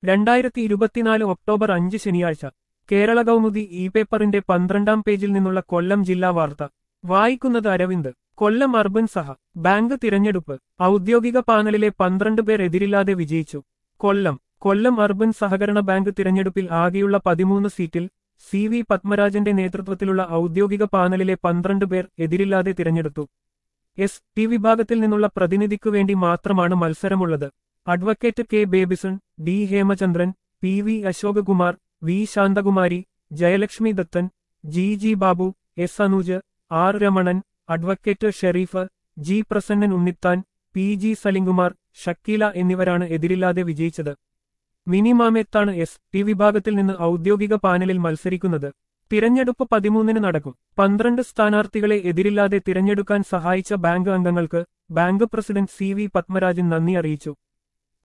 രണ്ടായിരത്തി ഇരുപത്തിനാല് ഒക്ടോബർ അഞ്ച് ശനിയാഴ്ച കേരള കൗമുദി ഇ പേപ്പറിന്റെ പന്ത്രണ്ടാം പേജിൽ നിന്നുള്ള കൊല്ലം ജില്ലാ വാർത്ത വായിക്കുന്നത് അരവിന്ദ് കൊല്ലം അർബൻ സഹ ബാങ്ക് തിരഞ്ഞെടുപ്പ് ഔദ്യോഗിക പാനലിലെ പന്ത്രണ്ട് പേർ എതിരില്ലാതെ വിജയിച്ചു കൊല്ലം കൊല്ലം അർബൻ സഹകരണ ബാങ്ക് തിരഞ്ഞെടുപ്പിൽ ആകെയുള്ള പതിമൂന്ന് സീറ്റിൽ സി വി പത്മരാജന്റെ നേതൃത്വത്തിലുള്ള ഔദ്യോഗിക പാനലിലെ പന്ത്രണ്ട് പേർ എതിരില്ലാതെ തിരഞ്ഞെടുത്തു എസ് ടി വിഭാഗത്തിൽ നിന്നുള്ള പ്രതിനിധിക്കു വേണ്ടി മാത്രമാണ് മത്സരമുള്ളത് advocate K Babyson D Hemachandran P V Ashokakumar V Santhakumari Jayalakshmi Dathan G G Babu S Anooj R Ramanan advocate Sherif G Prasannan Unnithan P G Salimkumar Shakeela എന്നിവരാണ് എതിരില്ലാതെ വിജയിച്ചത് മിനിമാമെത്താണ് എസ് ടി വിഭാഗത്തിൽ നിന്ന് ഔദ്യോഗിക പാനലിൽ മത്സരിക്കുന്നത് തിരഞ്ഞെടുപ്പ് പതിമൂന്നിന് നടക്കും പന്ത്രണ്ട് സ്ഥാനാർത്ഥികളെ എതിരില്ലാതെ തിരഞ്ഞെടുക്കാൻ സഹായിച്ച ബാങ്ക് അംഗങ്ങൾക്ക് bank president C V Padmarajan നന്ദി അറിയിച്ചു